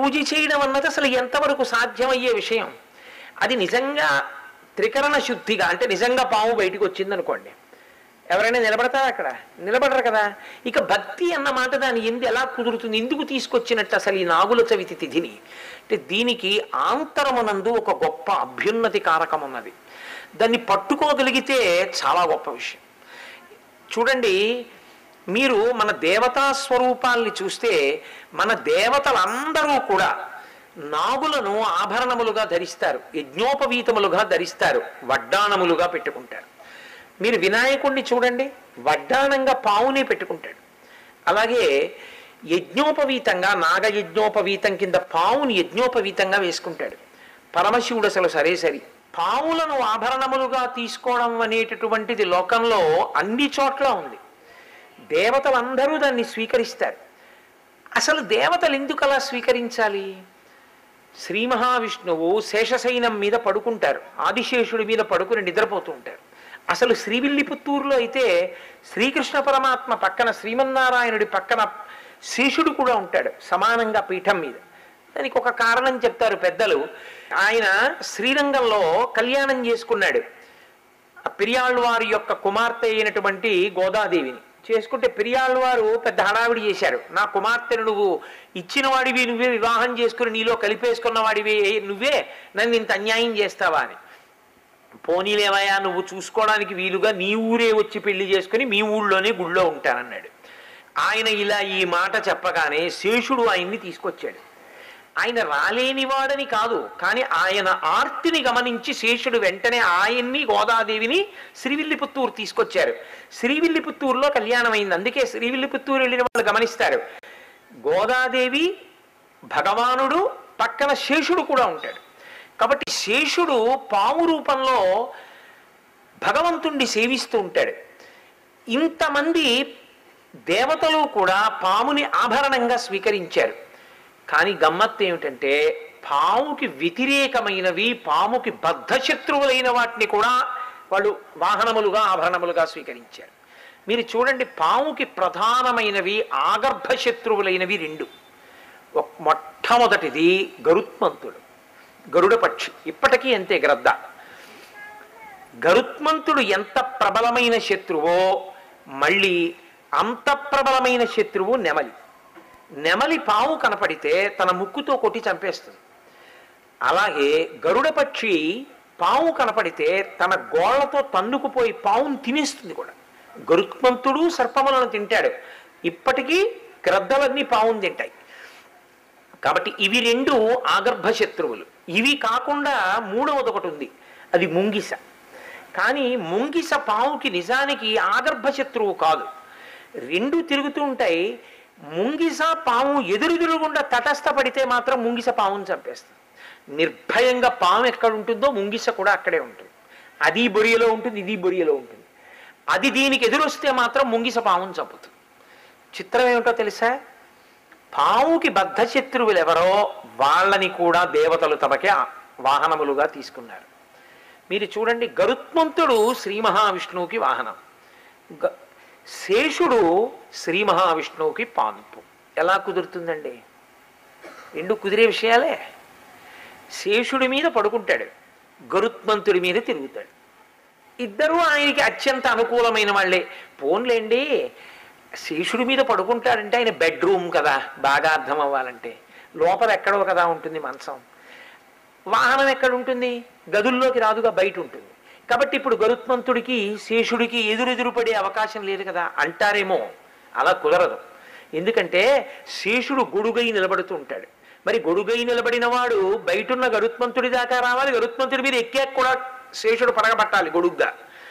పూజ చేయడం అన్నది అసలు ఎంతవరకు సాధ్యమయ్యే విషయం అది నిజంగా త్రికరణ శుద్ధిగా అంటే నిజంగా పాము బయటికి వచ్చింది అనుకోండి ఎవరైనా నిలబడతారా అక్కడ నిలబడరు కదా ఇక భక్తి అన్న మాట దాని ఎందు ఎలా కుదురుతుంది ఎందుకు తీసుకొచ్చినట్టు అసలు ఈ నాగుల చవితి తిథిని అంటే దీనికి ఆంతరమునందు ఒక గొప్ప అభ్యున్నతి కారకం ఉన్నది దాన్ని పట్టుకోగలిగితే చాలా గొప్ప విషయం చూడండి మీరు మన దేవతా స్వరూపాల్ని చూస్తే మన దేవతలందరూ కూడా నాగులను ఆభరణములుగా ధరిస్తారు యజ్ఞోపవీతములుగా ధరిస్తారు వడ్డాణములుగా పెట్టుకుంటారు మీరు వినాయకుడిని చూడండి వడ్డాణంగా పావునే పెట్టుకుంటాడు అలాగే యజ్ఞోపవీతంగా నాగయజ్ఞోపవీతం కింద పావుని యజ్ఞోపవీతంగా వేసుకుంటాడు పరమశివుడు అసలు సరే సరి పావులను ఆభరణములుగా తీసుకోవడం అనేటటువంటిది లోకంలో అన్ని చోట్ల ఉంది దేవతలందరూ దాన్ని స్వీకరిస్తారు అసలు దేవతలు ఎందుకు అలా స్వీకరించాలి శ్రీ మహావిష్ణువు శేషశైనం మీద పడుకుంటారు ఆదిశేషుడి మీద పడుకుని నిద్రపోతూ ఉంటారు అసలు శ్రీవిల్లిపుత్తూరులో అయితే శ్రీకృష్ణ పరమాత్మ పక్కన శ్రీమన్నారాయణుడి పక్కన శేషుడు కూడా ఉంటాడు సమానంగా పీఠం మీద దానికి ఒక కారణం చెప్తారు పెద్దలు ఆయన శ్రీరంగంలో కళ్యాణం చేసుకున్నాడు ఆ పెరియాళ్ళవారి యొక్క కుమార్తె అయినటువంటి గోదాదేవిని చేసుకుంటే పెరియాళ్ళవారు పెద్ద హడావిడి చేశారు నా కుమార్తెను నువ్వు ఇచ్చిన వాడివి నువ్వే వివాహం చేసుకుని నీలో కలిపేసుకున్న వాడివి నువ్వే నన్ను ఇంత అన్యాయం చేస్తావా అని పోనీలేవయ్యా నువ్వు చూసుకోవడానికి వీలుగా నీ ఊరే వచ్చి పెళ్లి చేసుకుని మీ ఊళ్ళోనే గుళ్ళో ఉంటానన్నాడు ఆయన ఇలా ఈ మాట చెప్పగానే శేషుడు ఆయన్ని తీసుకొచ్చాడు ఆయన రాలేనివాడని కాదు కానీ ఆయన ఆర్తిని గమనించి శేషుడు వెంటనే ఆయన్ని గోదాదేవిని శ్రీవిల్లిపుత్తూరు తీసుకొచ్చారు శ్రీవిల్లిపుత్తూరులో కళ్యాణం అయింది అందుకే శ్రీవిల్లిపుత్తూరు వెళ్ళిన వాళ్ళు గమనిస్తారు గోదాదేవి భగవానుడు పక్కన శేషుడు కూడా ఉంటాడు కాబట్టి శేషుడు పాము రూపంలో భగవంతుణ్ణి సేవిస్తూ ఉంటాడు ఇంతమంది దేవతలు కూడా పాముని ఆభరణంగా స్వీకరించారు కానీ గమ్మత్తు ఏమిటంటే పాముకి వ్యతిరేకమైనవి పాముకి బద్ధశత్రువులైన వాటిని కూడా వాళ్ళు వాహనములుగా ఆభరణములుగా స్వీకరించారు మీరు చూడండి పాముకి ప్రధానమైనవి ఆగర్భ శత్రువులైనవి రెండు ఒక్- మొట్టమొదటిది గరుత్మంతుడు గరుడ పక్షి ఇప్పటికీ అంతే గ్రద్ద గరుత్మంతుడు ఎంత ప్రబలమైన శత్రువో మళ్ళీ అంత ప్రబలమైన శత్రువు నెమలి నెమలి పాము కనపడితే తన ముక్కుతో కొట్టి చంపేస్తుంది అలాగే గరుడ పక్షి పాము కనపడితే తన గోళ్లతో తన్నుకుపోయి పావును తినేస్తుంది కూడా గరుత్మంతుడు సర్పములను తింటాడు ఇప్పటికీ గ్రద్దలన్నీ పావును తింటాయి కాబట్టి ఇవి రెండు ఆగర్భ శత్రువులు ఇవి కాకుండా మూడవది ఒకటి ఉంది అది ముంగిస కానీ ముంగిస పావుకి నిజానికి ఆగర్భ శత్రువు కాదు రెండు తిరుగుతూ ఉంటాయి ముంగిస పాము ఎదురుదిరుగుండా తటస్థపడితే మాత్రం ముంగిస పావును చంపేస్తుంది నిర్భయంగా పాము ఎక్కడ ఉంటుందో ముంగిస కూడా అక్కడే ఉంటుంది అది బొరియలో ఉంటుంది ఇది బొరియలో ఉంటుంది అది దీనికి ఎదురొస్తే మాత్రం ముంగిస పామును చంపుతుంది చిత్రం ఏమిటో తెలుసా పావుకి బద్ధశత్రువులు ఎవరో వాళ్ళని కూడా దేవతలు తమకే ఆ- వాహనములుగా తీసుకున్నారు మీరు చూడండి గరుత్మంతుడు శ్రీ మహావిష్ణువుకి వాహనం గ- శేషుడు శ్రీ మహావిష్ణువుకి పాన్పు ఎలా కుదురుతుందండి రెండు కుదిరే విషయాలే శేషుడి మీద పడుకుంటాడు గరుత్మంతుడి మీద తిరుగుతాడు ఇద్దరూ ఆయనకి అత్యంత అనుకూలమైన వాళ్ళే పోన్లేండి శేషుడి మీద పడుకుంటాడంటే ఆయన బెడ్రూమ్ కదా బాగా అర్థం అవ్వాలంటే లోపల ఎక్కడో కదా ఉంటుంది మంచం వాహనం ఎక్కడ ఉంటుంది గదుల్లోకి రాదుగా బయట ఉంటుంది కాబట్టి ఇప్పుడు గరుత్మంతుడికి శేషుడికి ఎదురెదురు పడే అవకాశం లేదు కదా అంటారేమో అలా కుదరదు ఎందుకంటే శేషుడు గొడుగై నిలబడుతూ ఉంటాడు మరి గొడుగై నిలబడిన వాడు బయటున్న గరుత్మంతుడి దాకా రావాలి గరుత్మంతుడి మీద ఎక్కాక కూడా శేషుడు పడగబట్టాలి గొడుగ్గా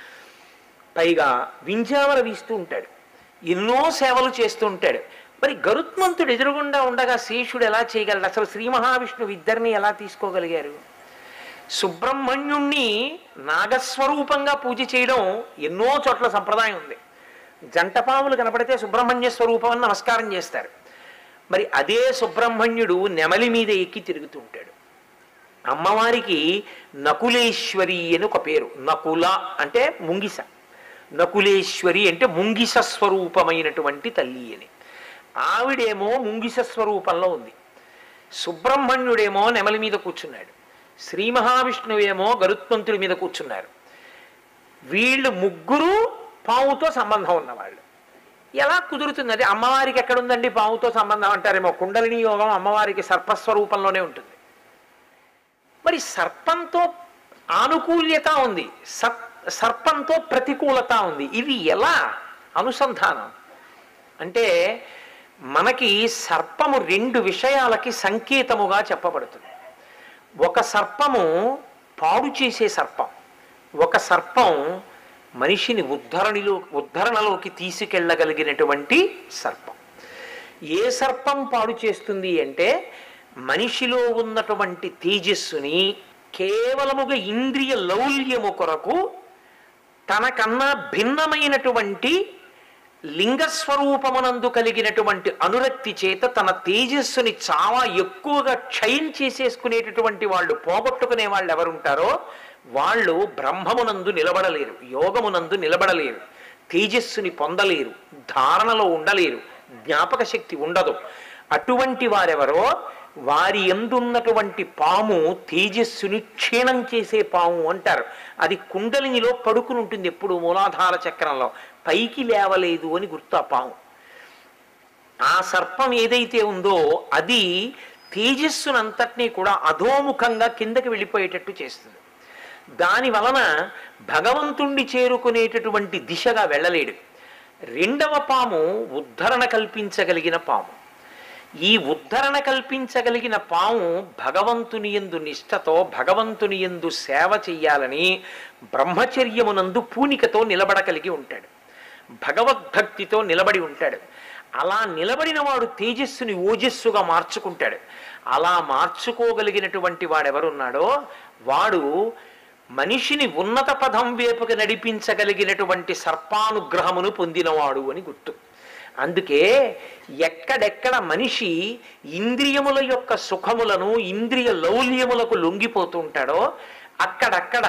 పైగా వింజామర వీస్తూ ఉంటాడు ఎన్నో సేవలు చేస్తూ ఉంటాడు మరి గరుత్మంతుడు ఎదురుగుండా ఉండగా శేషుడు ఎలా చేయగలడు అసలు శ్రీ మహావిష్ణువు ఇద్దరిని ఎలా తీసుకోగలిగారు సుబ్రహ్మణ్యుణ్ణి నాగస్వరూపంగా పూజ చేయడం ఎన్నో చోట్ల సంప్రదాయం ఉంది జంటపాములు కనపడితే సుబ్రహ్మణ్య స్వరూపం అని నమస్కారం చేస్తారు మరి అదే సుబ్రహ్మణ్యుడు నెమలి మీద ఎక్కి తిరుగుతూ ఉంటాడు అమ్మవారికి నకులేశ్వరి అని ఒక పేరు నకుల అంటే ముంగిస నకులేశ్వరి అంటే ముంగిస స్వరూపమైనటువంటి తల్లి అని ఆవిడేమో ముంగిస స్వరూపంలో ఉంది సుబ్రహ్మణ్యుడేమో నెమలి మీద కూర్చున్నాడు శ్రీ మహావిష్ణువేమో గరుత్మంతుడి మీద కూర్చున్నారు వీళ్ళు ముగ్గురు పావుతో సంబంధం ఉన్నవాళ్ళు ఎలా కుదురుతుంది అది అమ్మవారికి ఎక్కడుందండి పావుతో సంబంధం అంటారేమో కుండలిని యోగం అమ్మవారికి సర్పస్వరూపంలోనే ఉంటుంది మరి సర్పంతో ఆనుకూల్యత ఉంది సర్ సర్పంతో ప్రతికూలత ఉంది ఇవి ఎలా అనుసంధానం అంటే మనకి సర్పము రెండు విషయాలకి సంకేతముగా చెప్పబడుతుంది ఒక సర్పము పాడు చేసే సర్పం ఒక సర్పం మనిషిని ఉద్ధరణిలో ఉద్ధరణలోకి తీసుకెళ్ళగలిగినటువంటి సర్పం ఏ సర్పం పాడు చేస్తుంది అంటే మనిషిలో ఉన్నటువంటి తేజస్సుని కేవలముగా ఇంద్రియ లౌల్యము కొరకు తనకన్నా భిన్నమైనటువంటి లింగస్వరూపమునందు కలిగినటువంటి అనురక్తి చేత తన తేజస్సుని చాలా ఎక్కువగా క్షయం చేసేసుకునేటటువంటి వాళ్ళు పోగొట్టుకునే వాళ్ళు ఎవరుంటారో వాళ్ళు బ్రహ్మమునందు నిలబడలేరు యోగమునందు నిలబడలేరు తేజస్సుని పొందలేరు ధారణలో ఉండలేరు జ్ఞాపక శక్తి ఉండదు అటువంటి వారెవరో వారి ఎందున్నటువంటి పాము తేజస్సుని క్షీణం చేసే పాము అంటారు అది కుండలినిలో పడుకుని ఉంటుంది ఎప్పుడు మూలాధార చక్రంలో పైకి లేవలేదు అని గుర్తు ఆ పాము ఆ సర్పం ఏదైతే ఉందో అది తేజస్సునంతటినీ కూడా అధోముఖంగా కిందకి వెళ్ళిపోయేటట్టు చేస్తుంది దాని వలన భగవంతుణ్ణి చేరుకునేటటువంటి దిశగా వెళ్ళలేడు రెండవ పాము ఉద్ధరణ కల్పించగలిగిన పాము ఈ ఉద్ధరణ కల్పించగలిగిన పాము భగవంతుని ఎందు నిష్ఠతో భగవంతుని ఎందు సేవ చెయ్యాలని బ్రహ్మచర్యమునందు పూనికతో నిలబడగలిగి ఉంటాడు భగవద్భక్తితో నిలబడి ఉంటాడు అలా నిలబడిన వాడు తేజస్సుని ఓజస్సుగా మార్చుకుంటాడు అలా మార్చుకోగలిగినటువంటి వాడెవరున్నాడో వాడు మనిషిని ఉన్నత పదం వైపుకి నడిపించగలిగినటువంటి సర్పానుగ్రహమును పొందినవాడు అని గుర్తు అందుకే ఎక్కడెక్కడ మనిషి ఇంద్రియముల యొక్క సుఖములను ఇంద్రియ లౌల్యములకు లొంగిపోతూ ఉంటాడో అక్కడక్కడ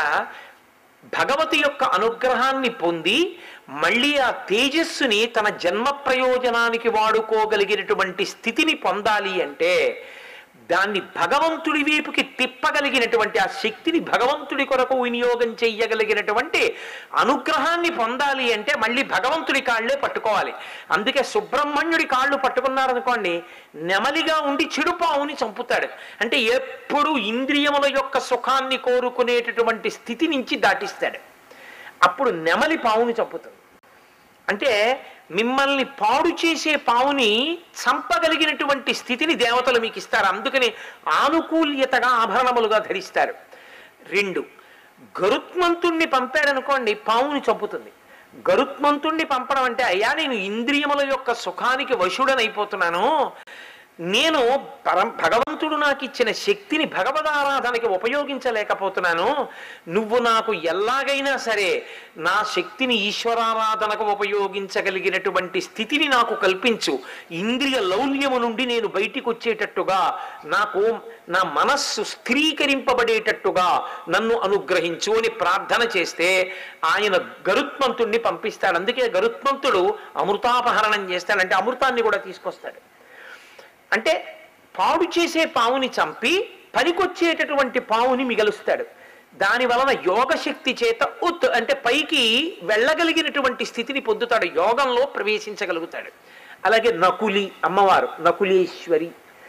భగవతి యొక్క అనుగ్రహాన్ని పొంది మళ్ళీ ఆ తేజస్సుని తన జన్మ ప్రయోజనానికి వాడుకోగలిగినటువంటి స్థితిని పొందాలి అంటే దాన్ని భగవంతుడి వైపుకి తిప్పగలిగినటువంటి ఆ శక్తిని భగవంతుడి కొరకు వినియోగం చెయ్యగలిగినటువంటి అనుగ్రహాన్ని పొందాలి అంటే మళ్ళీ భగవంతుడి కాళ్ళే పట్టుకోవాలి అందుకే సుబ్రహ్మణ్యుడి కాళ్ళు పట్టుకున్నారనుకోండి నెమలిగా ఉండి చెడు పావుని చంపుతాడు అంటే ఎప్పుడు ఇంద్రియముల యొక్క సుఖాన్ని కోరుకునేటటువంటి స్థితి నుంచి దాటిస్తాడు అప్పుడు నెమలి పావుని చంపుతుంది అంటే మిమ్మల్ని పాడు చేసే పావుని చంపగలిగినటువంటి స్థితిని దేవతలు మీకు ఇస్తారు అందుకని ఆనుకూల్యతగా ఆభరణములుగా ధరిస్తారు రెండు గరుత్మంతుణ్ణి పంపాడనుకోండి పావుని చంపుతుంది గరుత్మంతుణ్ణి పంపడం అంటే అయ్యా నేను ఇంద్రియముల యొక్క సుఖానికి వశుడనైపోతున్నాను నేను పరం భగవంతుడు నాకు ఇచ్చిన శక్తిని భగవదారాధనకి ఉపయోగించలేకపోతున్నాను నువ్వు నాకు ఎలాగైనా సరే నా శక్తిని ఈశ్వరారాధనకు ఉపయోగించగలిగినటువంటి స్థితిని నాకు కల్పించు ఇంద్రియ లౌల్యము నుండి నేను బయటికి వచ్చేటట్టుగా నాకు నా మనస్సు స్థిరీకరింపబడేటట్టుగా నన్ను అనుగ్రహించు అని ప్రార్థన చేస్తే ఆయన గరుత్మంతుణ్ణి పంపిస్తాడు అందుకే గరుత్మంతుడు అమృతాపహరణం చేస్తాడంటే అమృతాన్ని కూడా తీసుకొస్తాడు అంటే పాడు చేసే పావుని చంపి పనికొచ్చేటటువంటి పావుని మిగలుస్తాడు దాని వలన యోగశక్తి చేత ఉత్ అంటే పైకి వెళ్ళగలిగినటువంటి స్థితిని పొందుతాడు యోగంలో ప్రవేశించగలుగుతాడు అలాగే నకులి అమ్మవారు నకులేశ్వరి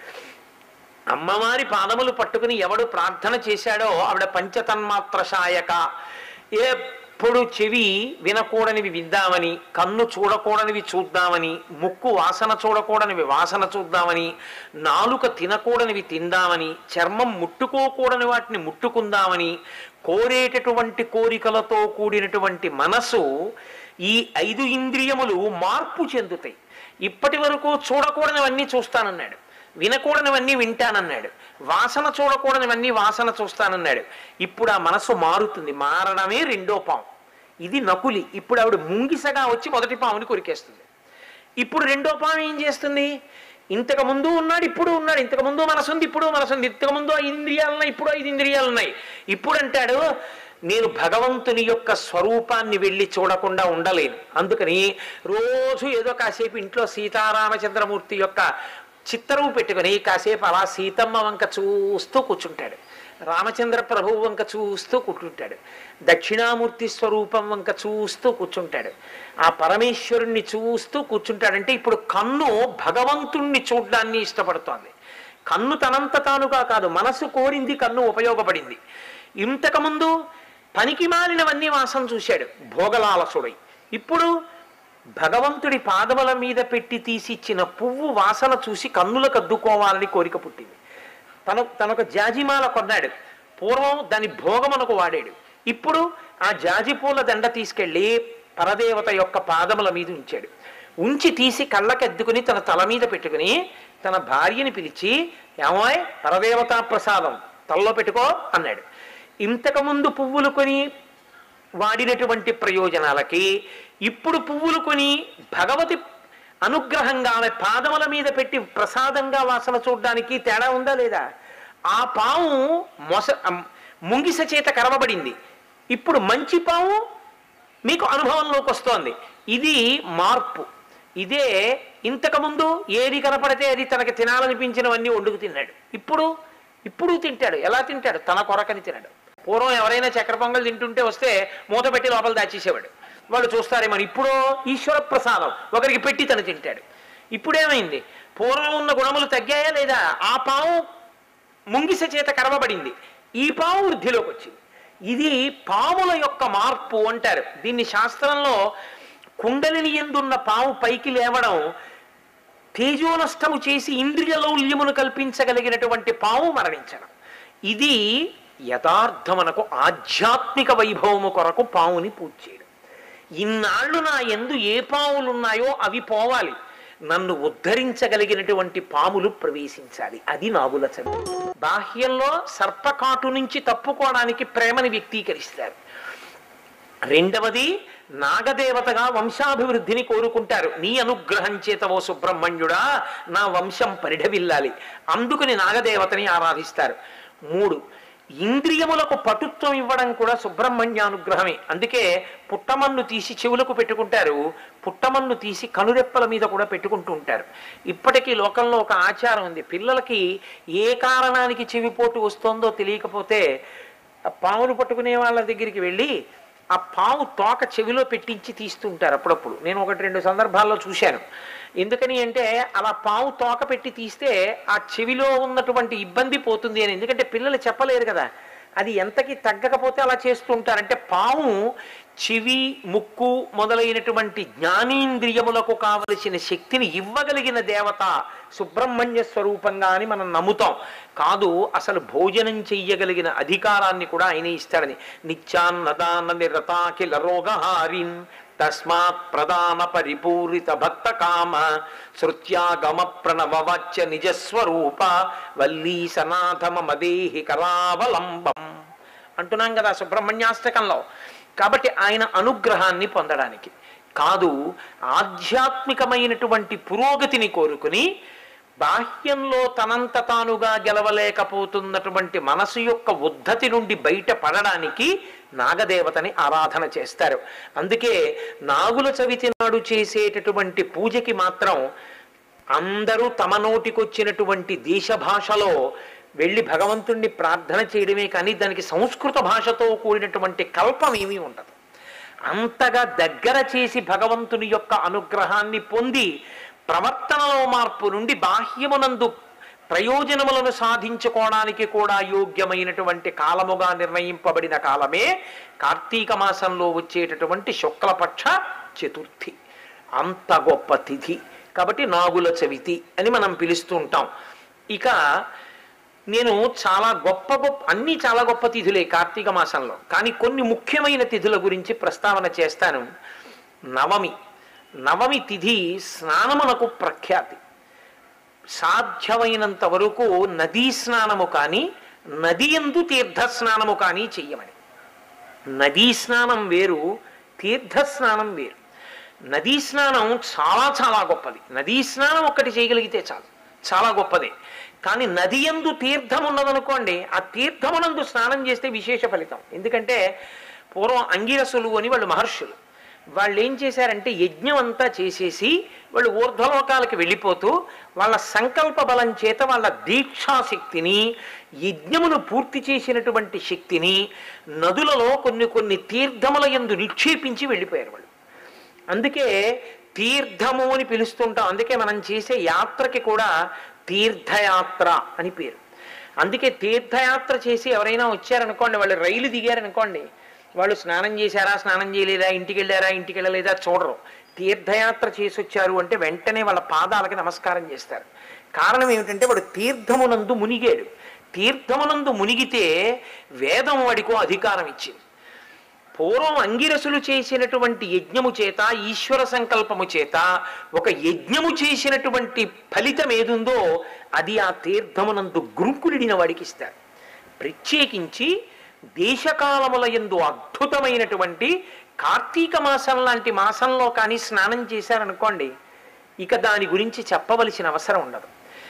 అమ్మవారి పాదములు పట్టుకుని ఎవడు ప్రార్థన చేశాడో ఆవిడ పంచతన్మాత్ర శాయక ఎప్పుడు చెవి వినకూడనివి విందామని కన్ను చూడకూడనివి చూద్దామని ముక్కు వాసన చూడకూడనివి వాసన చూద్దామని నాలుక తినకూడనివి తిందామని చర్మం ముట్టుకోకూడని వాటిని ముట్టుకుందామని కోరేటటువంటి కోరికలతో కూడినటువంటి మనసు ఈ ఐదు ఇంద్రియములు మార్పు చెందుతాయి ఇప్పటి వరకు చూడకూడనివన్నీ చూస్తానన్నాడు వినకూడనివన్నీ వింటానన్నాడు వాసన చూడకూడనివన్నీ వాసన చూస్తానన్నాడు ఇప్పుడు ఆ మనసు మారుతుంది మారడమే రెండో పాము ఇది నకులి ఇప్పుడు ఆవిడ ముంగిసగా వచ్చి మొదటి పాముని కొరికేస్తుంది ఇప్పుడు రెండో పాము ఏం చేస్తుంది ఇంతకు ముందు ఉన్నాడు ఇప్పుడు ఉన్నాడు ఇంతకు ముందు మనసు ఉంది ఇప్పుడు మనసు ఉంది ఇంతకు ముందు ఐదు ఇంద్రియాలు ఉన్నాయి ఇప్పుడు ఐదు ఇంద్రియాలు ఉన్నాయి ఇప్పుడు అంటాడు నేను భగవంతుని యొక్క స్వరూపాన్ని వెళ్ళి చూడకుండా ఉండలేను అందుకని రోజు ఏదో కాసేపు ఇంట్లో సీతారామచంద్రమూర్తి యొక్క చిత్తరువు పెట్టుకుని కాసేపు అలా సీతమ్మ వంక చూస్తూ కూర్చుంటాడు రామచంద్ర ప్రభువు వంక చూస్తూ కూర్చుంటాడు దక్షిణామూర్తి స్వరూపం వంక చూస్తూ కూర్చుంటాడు ఆ పరమేశ్వరుణ్ణి చూస్తూ కూర్చుంటాడంటే ఇప్పుడు కన్ను భగవంతుణ్ణి చూడ్డాన్ని ఇష్టపడుతోంది కన్ను తనంత తానుగా కాదు మనసు కోరింది కన్ను ఉపయోగపడింది ఇంతకుముందు పనికి మాలినవన్నీ వాసన చూశాడు భోగలాలసుడై ఇప్పుడు భగవంతుడి పాదముల మీద పెట్టి తీసిచ్చిన పువ్వు వాసన చూసి కన్నులకు అద్దుకోవాలని కోరిక పుట్టింది తను తనొక జాజిమాల కొన్నాడు పూర్వం దాని భోగమునకు వాడాడు ఇప్పుడు ఆ జాజి పూల దండ తీసుకెళ్ళి పరదేవత యొక్క పాదముల మీద ఉంచాడు ఉంచి తీసి కళ్ళకెద్దుకుని తన తల మీద పెట్టుకుని తన భార్యని పిలిచి ఏమాయ్ పరదేవతా ప్రసాదం తలలో పెట్టుకో అన్నాడు ఇంతకుముందు పువ్వులు కొని వాడినటువంటి ప్రయోజనాలకి ఇప్పుడు పువ్వులు కొని భగవతి అనుగ్రహంగా ఆమె పాదముల మీద పెట్టి ప్రసాదంగా వాసన చూడడానికి తేడా ఉందా లేదా ఆ పాము మొస అమ్, ముంగిస చేత కరవబడింది ఇప్పుడు మంచి పాము మీకు అనుభవంలోకి వస్తోంది ఇది మార్పు ఇదే ఇంతకుముందు ఏది కనపడితే అది తనకి తినాలనిపించినవన్నీ వండుకు తిన్నాడు ఇప్పుడు ఇప్పుడు తింటాడు ఎలా తింటాడు తన కొరకని తినడు పూర్వం ఎవరైనా చక్కెర పొంగల్ తింటుంటే వస్తే మూత పెట్టి లోపల దాచేసేవాడు వాళ్ళు చూస్తారేమో ఇప్పుడు ఈశ్వర ప్రసాదం ఒకరికి పెట్టి తను తింటాడు ఇప్పుడేమైంది పూర్వం ఉన్న గుణములు తగ్గాయా లేదా ఆ పాము ముంగిస చేత కరవబడింది ఈ పాము వృద్ధిలోకి వచ్చింది ఇది పాముల యొక్క మార్పు అంటారు దీన్ని శాస్త్రంలో కుండలిని ఎందున్న పాము పైకి లేవడం తేజోనష్టము చేసి ఇంద్రియ లౌల్యమును కల్పించగలిగినటువంటి పాము మరణించడం ఇది యథార్థమనకు ఆధ్యాత్మిక వైభవము కొరకు పావుని పూజ చేయడం ఇన్నాళ్ళు నా ఎందు ఏ పాములున్నాయో అవి పోవాలి నన్ను ఉద్ధరించగలిగినటువంటి పాములు ప్రవేశించాలి అది నాగుల చవి బాహ్యంలో సర్పకాటు నుంచి తప్పుకోవడానికి ప్రేమని వ్యక్తీకరిస్తారు రెండవది నాగదేవతగా వంశాభివృద్ధిని కోరుకుంటారు నీ అనుగ్రహం చేత ఓ సుబ్రహ్మణ్యుడా నా వంశం పరిఢవిల్లాలి అందుకని నాగదేవతని ఆరాధిస్తారు మూడు ఇంద్రియములకు పటుత్వం ఇవ్వడం కూడా సుబ్రహ్మణ్యానుగ్రహమే అందుకే పుట్టమన్ను తీసి చెవులకు పెట్టుకుంటారు పుట్టమన్ను తీసి కనురెప్పల మీద కూడా పెట్టుకుంటూ ఉంటారు ఇప్పటికీ లోకంలో ఒక ఆచారం ఉంది పిల్లలకి ఏ కారణానికి చెవిపోటు వస్తుందో తెలియకపోతే ఆ పాములు పట్టుకునే వాళ్ళ దగ్గరికి వెళ్ళి ఆ పాము తోక చెవిలో పెట్టించి తీస్తుంటారు అప్పుడప్పుడు నేను ఒకటి రెండు సందర్భాల్లో చూశాను ఎందుకని అంటే అలా పాము తోక పెట్టి తీస్తే ఆ చెవిలో ఉన్నటువంటి ఇబ్బంది పోతుంది అని ఎందుకంటే పిల్లలు చెప్పలేరు కదా అది ఎంతకి తగ్గకపోతే అలా చేస్తుంటారంటే పాము చెవి ముక్కు మొదలైనటువంటి జ్ఞానేంద్రియములకు కావలసిన శక్తిని ఇవ్వగలిగిన దేవత సుబ్రహ్మణ్య స్వరూపంగా అని మనం నమ్ముతాం కాదు అసలు భోజనం చెయ్యగలిగిన అధికారాన్ని కూడా ఆయనే ఇస్తాడని నిత్యాన్నదాన నిరతాఖిల రోగహారిన్ తస్మాత్ ప్రధాన పరిపూరిత భక్త కామ శృత్యాగమ ప్రణవవాచ్య నిజస్వరూప వల్లీ సనాథమ మదేహి కరావలంబం అంటున్నాం కదా సుబ్రహ్మణ్యాష్టకంలో కాబట్టి ఆయన అనుగ్రహాన్ని పొందడానికి కాదు ఆధ్యాత్మికమైనటువంటి పురోగతిని కోరుకుని బాహ్యంలో తనంత తానుగా గెలవలేకపోతున్నటువంటి మనసు యొక్క ఉద్ధతి నుండి బయటపడడానికి నాగదేవతని ఆరాధన చేస్తారు అందుకే నాగుల చవితి నాడు చేసేటటువంటి పూజకి మాత్రం అందరూ తమ నోటికొచ్చినటువంటి దేశ భాషలో వెళ్ళి భగవంతుణ్ణి ప్రార్థన చేయడమే కానీ దానికి సంస్కృత భాషతో కూడినటువంటి కల్పం ఏమీ ఉండదు అంతగా దగ్గర చేసి భగవంతుని యొక్క అనుగ్రహాన్ని పొంది ప్రవర్తనలో మార్పు నుండి బాహ్యమునందు ప్రయోజనములను సాధించుకోవడానికి కూడా యోగ్యమైనటువంటి కాలముగా నిర్ణయింపబడిన కాలమే కార్తీక మాసంలో వచ్చేటటువంటి శుక్లపక్ష చతుర్థి అంత గొప్ప తిథి కాబట్టి నాగుల చవితి అని మనం పిలుస్తూ ఉంటాం ఇక నేను చాలా గొప్ప గొప్ప అన్ని చాలా గొప్ప తిథులే కార్తీక మాసంలో కానీ కొన్ని ముఖ్యమైన తిథుల గురించి ప్రస్తావన చేస్తాను నవమి నవమి తిథి స్నానమునకు ప్రఖ్యాతి సాధ్యమైనంత వరకు నదీ స్నానము కానీ నది ఎందు తీర్థ స్నానము కానీ చెయ్యమని నదీ స్నానం వేరు తీర్థ స్నానం వేరు నదీ స్నానం చాలా చాలా గొప్పది నదీ స్నానం ఒక్కటి చేయగలిగితే చాలు చాలా గొప్పదే కానీ నది ఎందు తీర్థం ఉన్నదనుకోండి ఆ తీర్థమునందు స్నానం చేస్తే విశేష ఫలితం ఎందుకంటే పూర్వం అంగిరసులు అని వాళ్ళు మహర్షులు వాళ్ళు ఏం చేశారంటే యజ్ఞం అంతా చేసేసి వాళ్ళు ఊర్ధ్వలోకాలకు వెళ్ళిపోతూ వాళ్ళ సంకల్ప బలం చేత వాళ్ళ దీక్షాశక్తిని యజ్ఞమును పూర్తి చేసినటువంటి శక్తిని నదులలో కొన్ని కొన్ని తీర్థముల యందు నిక్షేపించి వెళ్ళిపోయారు వాళ్ళు అందుకే తీర్థము అని పిలుస్తుంటాం అందుకే మనం చేసే యాత్రకి కూడా తీర్థయాత్ర అని పేరు అందుకే తీర్థయాత్ర చేసి ఎవరైనా వచ్చారనుకోండి వాళ్ళు రైలు దిగారనుకోండి వాళ్ళు స్నానం చేశారా స్నానం చేయలేదా ఇంటికి వెళ్ళారా ఇంటికి వెళ్ళలేదా చూడరు తీర్థయాత్ర చేసి వచ్చారు అంటే వెంటనే వాళ్ళ పాదాలకి నమస్కారం చేస్తారు కారణం ఏమిటంటే వాడు తీర్థమునందు మునిగాడు తీర్థమునందు మునిగితే వేదం వాడికో అధికారం ఇచ్చింది పూర్వం అంగిరసులు చేసినటువంటి యజ్ఞము చేత ఈశ్వర సంకల్పము చేత ఒక యజ్ఞము చేసినటువంటి ఫలితం ఏదుందో అది ఆ తీర్థమునందు గురుకులిడిన వాడికి ఇస్తారు ప్రత్యేకించి దేశకాలముల యందు అద్భుతమైనటువంటి కార్తీక మాసం లాంటి మాసంలో కానీ స్నానం చేశారనుకోండి ఇక దాని గురించి చెప్పవలసిన అవసరం ఉండదు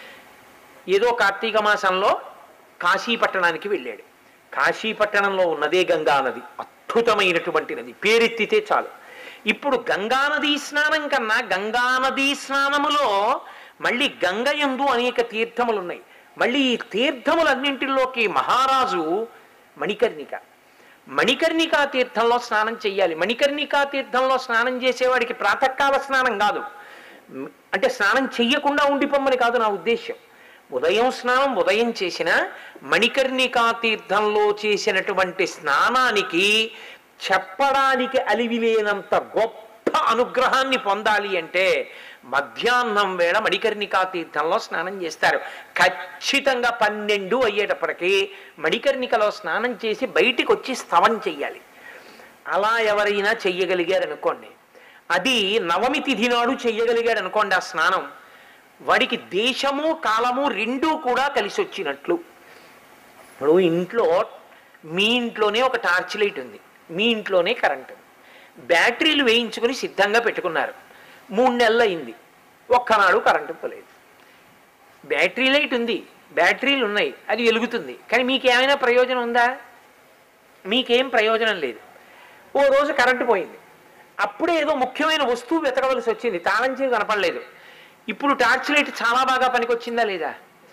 ఏదో కార్తీక మాసంలో కాశీపట్టణానికి వెళ్ళాడు కాశీపట్టణంలో ఉన్నదే గంగా నది అద్భుతమైనటువంటి నది పేరెత్తితే చాలు ఇప్పుడు గంగా నదీ స్నానం కన్నా గంగా నదీ స్నానములో మళ్ళీ గంగ యందు అనేక తీర్థములు ఉన్నాయి మళ్ళీ ఈ తీర్థములన్నింటిలోకి మహారాజు మణికర్ణిక మణికర్ణికా తీర్థంలో స్నానం చెయ్యాలి మణికర్ణికా తీర్థంలో స్నానం చేసేవాడికి ప్రాతకాల స్నానం కాదు మ్, అంటే స్నానం చెయ్యకుండా ఉండిపోమ్మని కాదు నా ఉద్దేశ్యం ఉదయం స్నానం ఉదయం చేసిన మణికర్ణికా తీర్థంలో చేసినటువంటి స్నానానికి చెప్పడానికి అలివిలేనంత గొప్ప అనుగ్రహాన్ని పొందాలి అంటే మధ్యాహ్నం వేళ మణికర్ణికా తీర్థంలో స్నానం చేస్తారు ఖచ్చితంగా పన్నెండు అయ్యేటప్పటికి మణికర్ణికలో స్నానం చేసి బయటికి వచ్చి స్తవం చెయ్యాలి అలా ఎవరైనా చెయ్యగలిగారు అనుకోండి అది నవమి తిథి నాడు చెయ్యగలిగాడు అనుకోండి ఆ స్నానం వాడికి దేశము కాలము రెండూ కూడా కలిసి వచ్చినట్లు ఇప్పుడు ఇంట్లో మీ ఇంట్లోనే ఒక టార్చ్ లైట్ ఉంది మీ ఇంట్లోనే కరెంట్ ఉంది బ్యాటరీలు వేయించుకుని సిద్ధంగా పెట్టుకున్నారు మూడు నెలలు అయింది ఒక్కనాడు కరెంటు పోలేదు బ్యాటరీ లైట్ ఉంది బ్యాటరీలు ఉన్నాయి అది వెలుగుతుంది కానీ మీకు ఏమైనా ప్రయోజనం ఉందా మీకేం ప్రయోజనం లేదు ఓ రోజు కరెంటు పోయింది అప్పుడే ఏదో ముఖ్యమైన వస్తువు వెతకవలసి వచ్చింది తాళం చేయి కనపడలేదు ఇప్పుడు టార్చ్ లైట్ చాలా బాగా పనికొచ్చిందా లేదా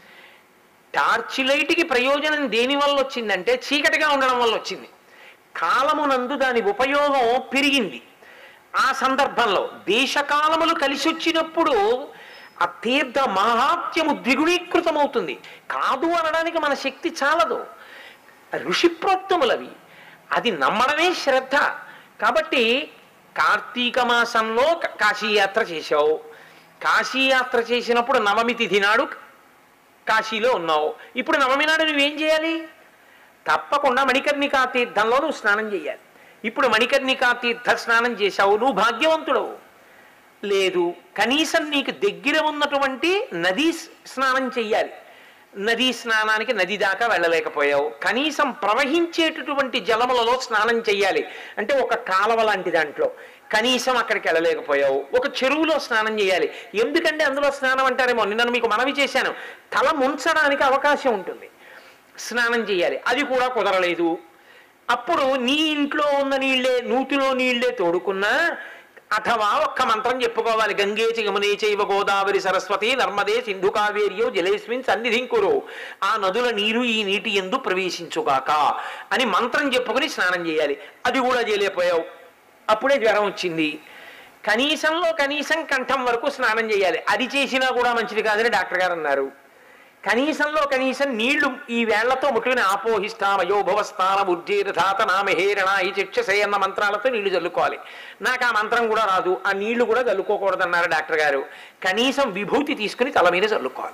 టార్చ్ లైట్కి ప్రయోజనం దేని వల్ల వచ్చిందంటే చీకటిగా ఉండడం వల్ల వచ్చింది కాలమునందు దాని ఉపయోగం పెరిగింది ఆ సందర్భంలో దేశకాలములు కలిసి వచ్చినప్పుడు ఆ తీర్థ మహాత్యము ద్విగుణీకృతమవుతుంది కాదు అనడానికి మన శక్తి చాలదు ఋషిప్రోక్తములవి అది నమ్మడమే శ్రద్ధ కాబట్టి కార్తీక మాసంలో క- కాశీయాత్ర చేశావు కాశీయాత్ర చేసినప్పుడు నవమి తిథి నాడు కాశీలో ఉన్నావు ఇప్పుడు నవమి నాడు నువ్వేం చేయాలి తప్పకుండా మణికర్ణికా తీర్థంలో నువ్వు స్నానం చేయాలి ఇప్పుడు మణికర్ణికా తీర్థ స్నానం చేశావు నువ్వు భాగ్యవంతుడవు లేదు కనీసం నీకు దగ్గర ఉన్నటువంటి నదీ స్- స్నానం చెయ్యాలి నదీ స్నానానికి నది దాకా వెళ్ళలేకపోయావు కనీసం ప్రవహించేటటువంటి జలములలో స్నానం చెయ్యాలి అంటే ఒక కాలవ లాంటి దాంట్లో కనీసం అక్కడికి వెళ్ళలేకపోయావు ఒక చెరువులో స్నానం చేయాలి ఎందుకంటే అందులో స్నానం అంటారేమో నిన్న మీకు మనవి చేశాను తల ముంచడానికి అవకాశం ఉంటుంది స్నానం చేయాలి అది కూడా కుదరలేదు అప్పుడు నీ ఇంట్లో ఉన్న నీళ్లే నూతిలో నీళ్లే తోడుకున్నా అథవా ఒక్క మంత్రం చెప్పుకోవాలి గంగే చ యమునే చైవ గోదావరి సరస్వతి నర్మదే సింధు కావేరియో జలేస్మిన్ సన్నిధిం కురు ఆ నదుల నీరు ఈ నీటి ఎందు ప్రవేశించుగాక అని మంత్రం చెప్పుకొని స్నానం చేయాలి అది కూడా చేయలేకపోయావు అప్పుడే జ్వరం వచ్చింది కనీసంలో కనీసం కంఠం వరకు స్నానం చేయాలి అది చేసినా కూడా మంచిది కాదని డాక్టర్ గారు అన్నారు కనీసంలో కనీసం నీళ్లు ఈ వేళ్లతో ముట్టుకుని ఆపోహిస్తామయో భవస్థాన ఉజ్జీరధాత నామహేరణ ఈ చిక్షసే అన్న మంత్రాలతో నీళ్లు చల్లుకోవాలి నాకు ఆ మంత్రం కూడా రాదు ఆ నీళ్లు కూడా చల్లుకోకూడదన్నారు డాక్టర్ గారు కనీసం విభూతి తీసుకుని తల మీద చల్లుకోవాలి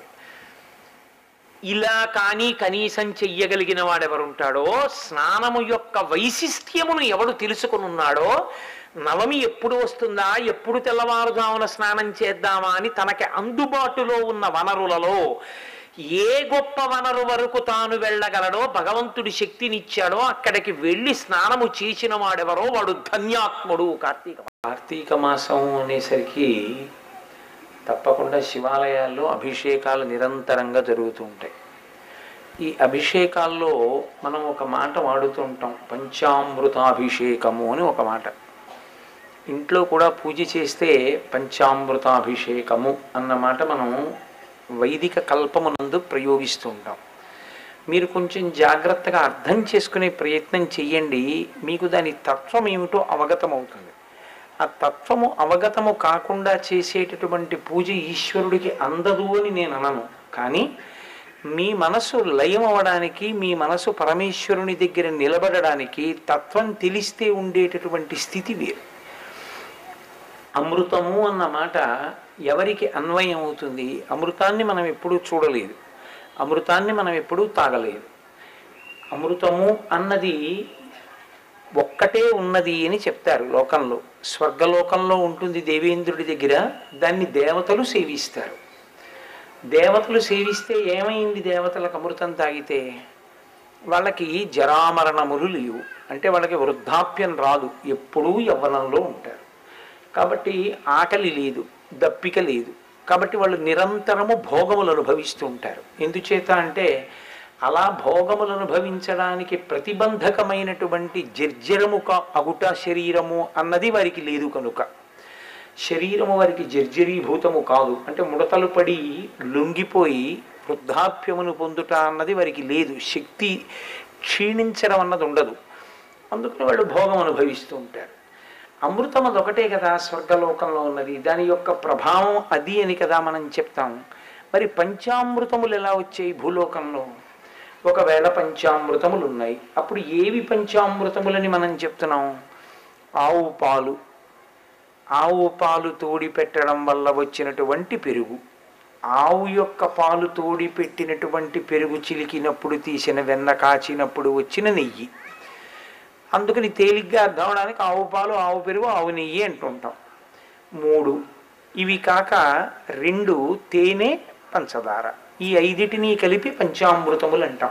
ఇలా కానీ కనీసం చెయ్యగలిగిన వాడెవరుంటాడో స్నానము యొక్క వైశిష్ట్యమును ఎవడు తెలుసుకుని ఉన్నాడో నవమి ఎప్పుడు వస్తుందా ఎప్పుడు తెల్లవారుజామున స్నానం చేద్దామా అని తనకి అందుబాటులో ఉన్న వనరులలో ఏ గొప్ప వనరు వరకు తాను వెళ్ళగలడో భగవంతుడి శక్తినిచ్చాడో అక్కడికి వెళ్ళి స్నానము చేసిన వాడెవరో వాడు ధన్యాత్ముడు కార్తీక కార్తీక మాసం అనేసరికి తప్పకుండా శివాలయాల్లో అభిషేకాలు నిరంతరంగా జరుగుతూ ఉంటాయి ఈ అభిషేకాల్లో మనం ఒక మాట వాడుతూ ఉంటాం పంచామృతాభిషేకము అని ఒక మాట ఇంట్లో కూడా పూజ చేస్తే పంచామృతాభిషేకము అన్న మాట మనం వైదిక కల్పమునందు ప్రయోగిస్తూ ఉంటాం మీరు కొంచెం జాగ్రత్తగా అర్థం చేసుకునే ప్రయత్నం చెయ్యండి మీకు దాని తత్వం ఏమిటో అవగతమవుతుంది ఆ తత్వము అవగతము కాకుండా చేసేటటువంటి పూజ ఈశ్వరుడికి అందదు అని నేను అనను కానీ మీ మనసు లయం అవ్వడానికి మీ మనసు పరమేశ్వరుని దగ్గర నిలబడడానికి తత్వం తెలిస్తే ఉండేటటువంటి స్థితి వేరు అమృతము అన్న మాట ఎవరికి అన్వయం అవుతుంది అమృతాన్ని మనం ఎప్పుడూ చూడలేదు అమృతాన్ని మనం ఎప్పుడూ తాగలేదు అమృతము అన్నది ఒక్కటే ఉన్నది అని చెప్తారు లోకంలో స్వర్గలోకంలో ఉంటుంది దేవేంద్రుడి దగ్గర దాన్ని దేవతలు సేవిస్తారు దేవతలు సేవిస్తే ఏమైంది దేవతలకు అమృతం తాగితే వాళ్ళకి జరామరణములు లేవు అంటే వాళ్ళకి వృద్ధాప్యం రాదు ఎప్పుడూ యవ్వనంలో ఉంటారు కాబట్టి ఆకలి లేదు దప్పిక లేదు కాబట్టి వాళ్ళు నిరంతరము భోగములు అనుభవిస్తూ ఉంటారు ఎందుచేత అంటే అలా భోగములు అనుభవించడానికి ప్రతిబంధకమైనటువంటి జర్జరము కా అగుట శరీరము అన్నది వారికి లేదు కనుక శరీరము వారికి జర్జరీభూతము కాదు అంటే ముడతలు పడి లొంగిపోయి వృద్ధాప్యమును పొందుట అన్నది వారికి లేదు శక్తి క్షీణించడం అన్నది ఉండదు అందుకని వాళ్ళు భోగం అనుభవిస్తూ ఉంటారు అమృతం అది ఒకటే కదా స్వర్గలోకంలో ఉన్నది దాని యొక్క ప్రభావం అది అని కదా మనం చెప్తాం మరి పంచామృతములు ఎలా వచ్చాయి భూలోకంలో ఒకవేళ పంచామృతములు ఉన్నాయి అప్పుడు ఏవి పంచామృతములని మనం చెప్తున్నాం ఆవు పాలు ఆవు పాలు తోడి పెట్టడం వల్ల వచ్చినటువంటి పెరుగు ఆవు యొక్క పాలు తోడి పెట్టినటువంటి పెరుగు చిలికినప్పుడు తీసిన వెన్న కాచినప్పుడు వచ్చిన నెయ్యి అందుకని తేలిగ్గా అర్థం అవడానికి ఆవు పాలు ఆవు పెరుగు ఆవు నెయ్యి అంటుంటాం మూడు ఇవి కాక రెండు తేనె పంచదార ఈ ఐదిటిని కలిపి పంచామృతములు అంటాం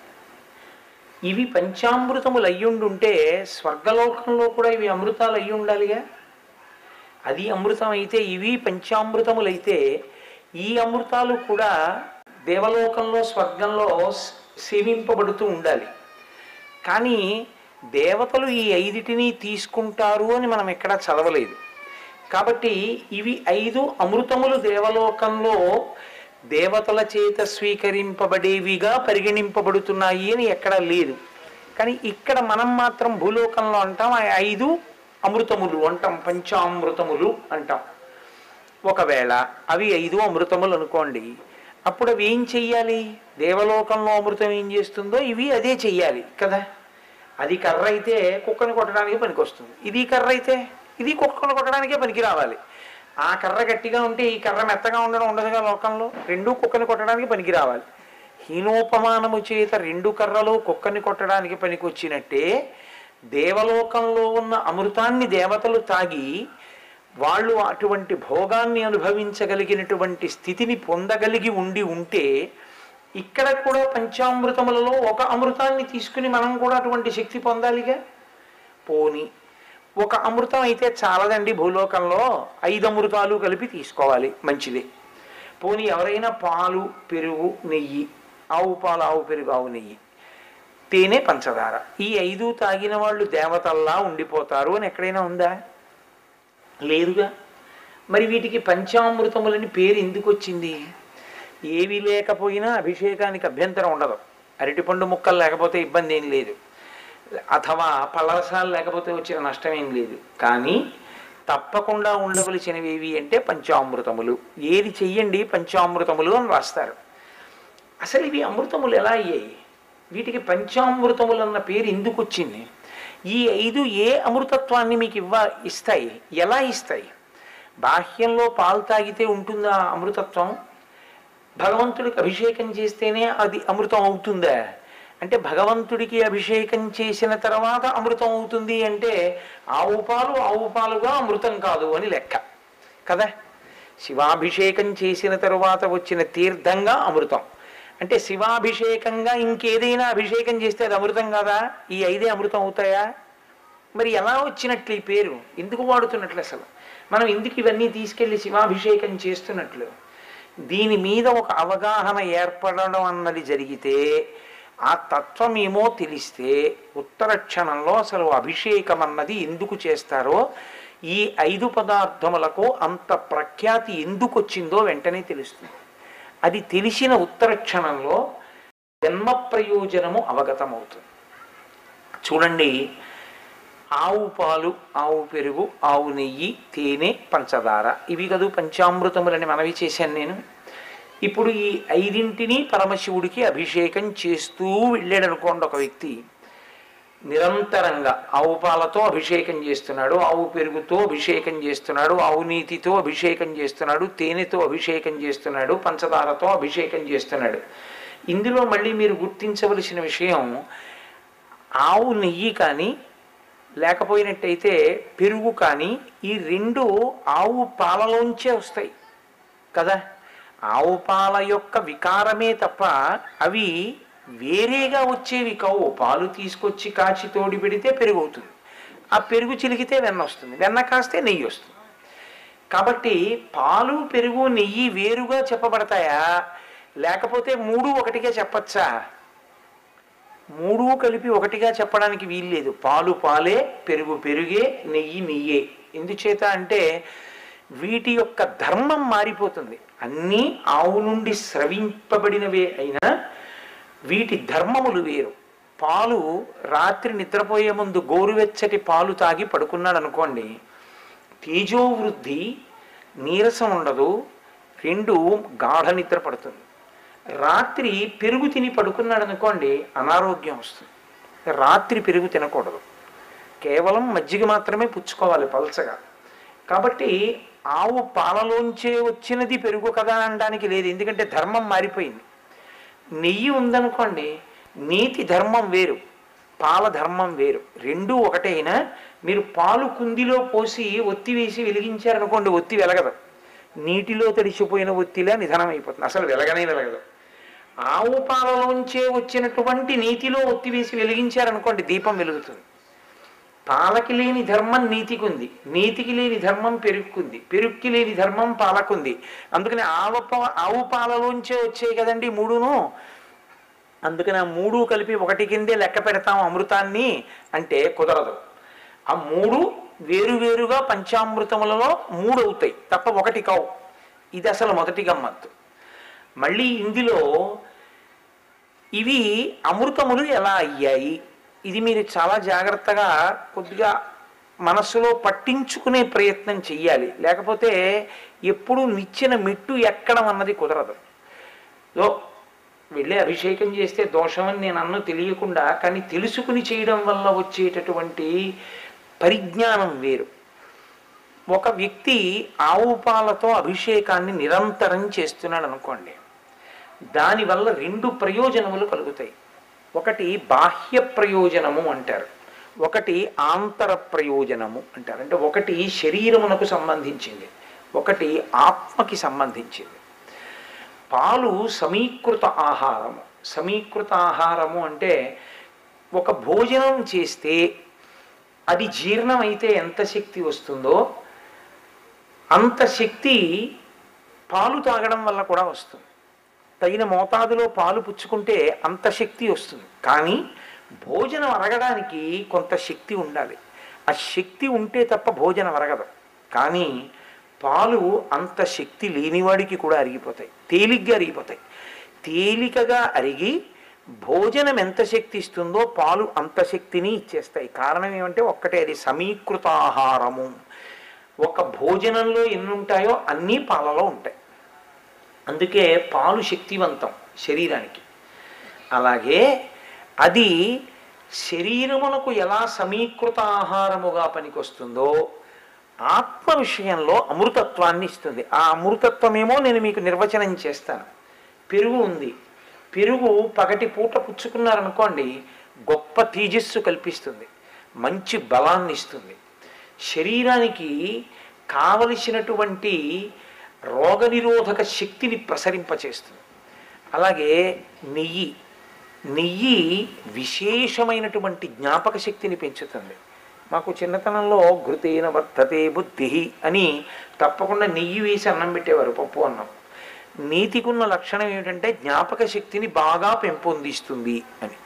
ఇవి పంచామృతములు అయ్యుండుంటే స్వర్గలోకంలో కూడా ఇవి అమృతాలు అయ్యి ఉండాలిగా అది అమృతం అయితే ఇవి పంచామృతములైతే ఈ అమృతాలు కూడా దేవలోకంలో స్వర్గంలో స్- సేవింపబడుతూ ఉండాలి కానీ దేవతలు ఈ ఐదిటిని తీసుకుంటారు అని మనం ఎక్కడా చదవలేదు కాబట్టి ఇవి ఐదు అమృతములు దేవలోకంలో దేవతల చేత స్వీకరింపబడేవిగా పరిగణింపబడుతున్నాయి అని ఎక్కడా లేదు కానీ ఇక్కడ మనం మాత్రం భూలోకంలో అంటాం ఆ ఐదు అమృతములు అంటాం పంచామృతములు అంటాం ఒకవేళ అవి ఐదు అమృతములు అనుకోండి అప్పుడు అవి ఏం చెయ్యాలి దేవలోకంలో అమృతం ఏం చేస్తుందో ఇవి అదే చెయ్యాలి కదా అది కర్ర అయితే కుక్కని కొట్టడానికి పనికొస్తుంది ఇది కర్ర అయితే ఇది కుక్కను కొట్టడానికే పనికి రావాలి ఆ కర్ర గట్టిగా ఉంటే ఈ కర్ర మెత్తగా ఉండడం ఉండదుగా లోకంలో రెండు కుక్కని కొట్టడానికి పనికి రావాలి హీనోపమానము చేత రెండు కర్రలు కుక్కని కొట్టడానికి పనికొచ్చినట్టే దేవలోకంలో ఉన్న అమృతాన్ని దేవతలు తాగి వాళ్ళు అటువంటి భోగాన్ని అనుభవించగలిగినటువంటి స్థితిని పొందగలిగి ఉండి ఉంటే ఇక్కడ కూడా పంచామృతములలో ఒక అమృతాన్ని తీసుకుని మనం కూడా అటువంటి శక్తి పొందాలిగా పోని ఒక అమృతం అయితే చాలదండి భూలోకంలో ఐదు అమృతాలు కలిపి తీసుకోవాలి మంచిది పోని ఎవరైనా పాలు పెరుగు నెయ్యి ఆవు పాలు ఆవు పెరుగు ఆవు నెయ్యి తేనె పంచదార ఈ ఐదు తాగిన వాళ్ళు దేవతల్లా ఉండిపోతారు అని ఎక్కడైనా ఉందా లేదుగా మరి వీటికి పంచామృతములని పేరు ఎందుకు వచ్చింది ఏవి లేకపోయినా అభిషేకానికి అభ్యంతరం ఉండదు అరటిపండు ముక్కలు లేకపోతే ఇబ్బంది ఏం లేదు అథవా పళ్ళరసాలు లేకపోతే వచ్చిన నష్టం ఏం లేదు కానీ తప్పకుండా ఉండవలసినవి ఏవి అంటే పంచామృతములు ఏది చెయ్యండి పంచామృతములు అని రాస్తారు అసలు ఇవి అమృతములు ఎలా అయ్యాయి వీటికి పంచామృతములు అన్న పేరు ఎందుకు వచ్చింది ఈ ఐదు ఏ అమృతత్వాన్ని మీకు ఇవ్వ ఇస్తాయి ఎలా ఇస్తాయి బాహ్యంలో పాలు తాగితే ఉంటుందా అమృతత్వం భగవంతుడికి అభిషేకం చేస్తేనే అది అమృతం అవుతుందా అంటే భగవంతుడికి అభిషేకం చేసిన తర్వాత అమృతం అవుతుంది అంటే ఆవు పాలు ఆవు పాలుగా అమృతం కాదు అని లెక్క కదా శివాభిషేకం చేసిన తరువాత వచ్చిన తీర్థంగా అమృతం అంటే శివాభిషేకంగా ఇంకేదైనా అభిషేకం చేస్తే అది అమృతం కాదా ఈ ఐదే అమృతం అవుతాయా మరి ఎలా వచ్చినట్లు ఈ పేరు ఎందుకు వాడుతున్నట్లు అసలు మనం ఎందుకు ఇవన్నీ తీసుకెళ్లి శివాభిషేకం చేస్తున్నట్లు దీని మీద ఒక అవగాహన ఏర్పడడం అన్నది జరిగితే ఆ తత్వం ఏమో తెలిస్తే ఉత్తర క్షణంలో అసలు అభిషేకం అన్నది ఎందుకు చేస్తారో ఈ ఐదు పదార్థములకు అంత ప్రఖ్యాతి ఎందుకు వచ్చిందో వెంటనే తెలుస్తుంది అది తెలిసిన ఉత్తర క్షణంలో జన్మ ప్రయోజనము అవగతమవుతుంది చూడండి ఆవు పాలు ఆవు పెరుగు ఆవు నెయ్యి తేనె పంచదార ఇవి కదూ పంచామృతములని మనవి చేశాను నేను ఇప్పుడు ఈ ఐదింటిని పరమశివుడికి అభిషేకం చేస్తూ వెళ్ళాడు అనుకోండి ఒక వ్యక్తి నిరంతరంగా ఆవు పాలతో అభిషేకం చేస్తున్నాడు ఆవు పెరుగుతో అభిషేకం చేస్తున్నాడు ఆవు నీతితో అభిషేకం చేస్తున్నాడు తేనెతో అభిషేకం చేస్తున్నాడు పంచదారతో అభిషేకం చేస్తున్నాడు ఇందులో మళ్ళీ మీరు గుర్తించవలసిన విషయం ఆవు నెయ్యి కానీ లేకపోయినట్టయితే పెరుగు కానీ ఈ రెండు ఆవు పాలలోంచే వస్తాయి కదా ఆవు పాల యొక్క వికారమే తప్ప అవి వేరేగా వచ్చేవి కావు పాలు తీసుకొచ్చి కాచి తోడి పెడితే పెరుగు అవుతుంది ఆ పెరుగు చిలికితే వెన్న వస్తుంది వెన్న కాస్తే నెయ్యి వస్తుంది కాబట్టి పాలు పెరుగు నెయ్యి వేరుగా చెప్పబడతాయా లేకపోతే మూడు ఒకటిగా చెప్పచ్చా మూడు కలిపి ఒకటిగా చెప్పడానికి వీల్లేదు పాలు పాలే పెరుగు పెరుగే నెయ్యి నెయ్యే ఎందుచేత అంటే వీటి యొక్క ధర్మం మారిపోతుంది అన్నీ ఆవు నుండి స్రవింపబడినవే అయినా వీటి ధర్మములు వేరు పాలు రాత్రి నిద్రపోయే ముందు గోరువెచ్చటి పాలు తాగి పడుకున్నాడు అనుకోండి తేజోవృద్ధి నీరసం ఉండదు రెండు గాఢ నిద్ర పడుతుంది రాత్రి పెరుగు తిని పడుకున్నాడు అనుకోండి అనారోగ్యం వస్తుంది రాత్రి పెరుగు తినకూడదు కేవలం మజ్జిగ మాత్రమే పుచ్చుకోవాలి పల్చగా కాబట్టి ఆవు పాలలోంచే వచ్చినది పెరుగు కదా అనడానికి లేదు ఎందుకంటే ధర్మం మారిపోయింది నెయ్యి ఉందనుకోండి నీతి ధర్మం వేరు పాల ధర్మం వేరు రెండూ ఒకటైనా మీరు పాలు కుందిలో పోసి ఒత్తి వేసి వెలిగించారనుకోండి ఒత్తి వెలగదు నీటిలో తడిసిపోయిన ఒత్తిలా నిధనం అయిపోతుంది అసలు వెలగనే వెలగదు ఆవు పాలలోంచే వచ్చినటువంటి నీతిలో ఒత్తి వేసి వెలిగించారనుకోండి దీపం వెలుగుతుంది పాలకి లేని ధర్మం నీతికి ఉంది నీతికి లేని ధర్మం పెరుక్కుంది పెరుక్కి లేని ధర్మం పాలకుంది అందుకని ఆవ పా- ఆవు పాలలోంచే వచ్చాయి కదండి ఈ మూడును అందుకని ఆ మూడు కలిపి ఒకటి కిందే లెక్క పెడతాం అమృతాన్ని అంటే కుదరదు ఆ మూడు వేరువేరుగా పంచామృతములలో మూడు అవుతాయి తప్ప ఒకటి కావు ఇది అసలు మొదటి గమ్మత్తు మళ్ళీ ఇందులో ఇవి అమృతములు ఎలా అయ్యాయి ఇది మీరు చాలా జాగ్రత్తగా కొద్దిగా మనస్సులో పట్టించుకునే ప్రయత్నం చెయ్యాలి లేకపోతే ఎప్పుడు నిచ్చిన మెట్టు ఎక్కడం అన్నది కుదరదు లో వెళ్ళి అభిషేకం చేస్తే దోషమని నేను అన్ను తెలియకుండా కానీ తెలుసుకుని చేయడం వల్ల వచ్చేటటువంటి పరిజ్ఞానం వేరు ఒక వ్యక్తి ఆవు పాలతో అభిషేకాన్ని నిరంతరం చేస్తున్నాడు అనుకోండి దానివల్ల రెండు ప్రయోజనములు కలుగుతాయి ఒకటి బాహ్య ప్రయోజనము అంటారు ఒకటి ఆంతర ప్రయోజనము అంటారు అంటే ఒకటి శరీరమునకు సంబంధించింది ఒకటి ఆత్మకి సంబంధించింది పాలు సమీకృత ఆహారము సమీకృత ఆహారము అంటే ఒక భోజనం చేస్తే అది జీర్ణమైతే ఎంత శక్తి వస్తుందో అంత శక్తి పాలు తాగడం వల్ల కూడా వస్తుంది తగిన మోతాదులో పాలు పుచ్చుకుంటే అంత శక్తి వస్తుంది కానీ భోజనం అరగడానికి కొంత శక్తి ఉండాలి ఆ శక్తి ఉంటే తప్ప భోజనం అరగదు కానీ పాలు అంత శక్తి లేనివాడికి కూడా అరిగిపోతాయి తేలిగ్గా అరిగిపోతాయి తేలికగా అరిగి భోజనం ఎంత శక్తి ఇస్తుందో పాలు అంత శక్తిని ఇచ్చేస్తాయి కారణం ఏమంటే ఒక్కటే అది సమీకృత ఆహారము ఒక భోజనంలో ఎన్ని ఉంటాయో అన్నీ పాలలో ఉంటాయి అందుకే పాలు శక్తివంతం శరీరానికి అలాగే అది శరీరమునకు ఎలా సమీకృత ఆహారముగా పనికొస్తుందో ఆత్మ విషయంలో అమృతత్వాన్ని ఇస్తుంది ఆ అమృతత్వమేమో నేను మీకు నిర్వచనం చేస్తాను పెరుగు ఉంది పెరుగు పగటి పూట పుచ్చుకున్నారనుకోండి గొప్ప తేజస్సు కల్పిస్తుంది మంచి బలాన్ని ఇస్తుంది శరీరానికి కావలసినటువంటి రోగనిరోధక శక్తిని ప్రసరింపచేస్తుంది అలాగే నెయ్యి నెయ్యి విశేషమైనటువంటి జ్ఞాపక శక్తిని పెంచుతుంది మాకు చిన్నతనంలో ఘృతేన వర్ధతే బుద్ధి అని తప్పకుండా నెయ్యి వేసి అన్నం పెట్టేవారు పప్పు అన్నం నీతికున్న లక్షణం ఏమిటంటే జ్ఞాపక శక్తిని బాగా పెంపొందిస్తుంది అని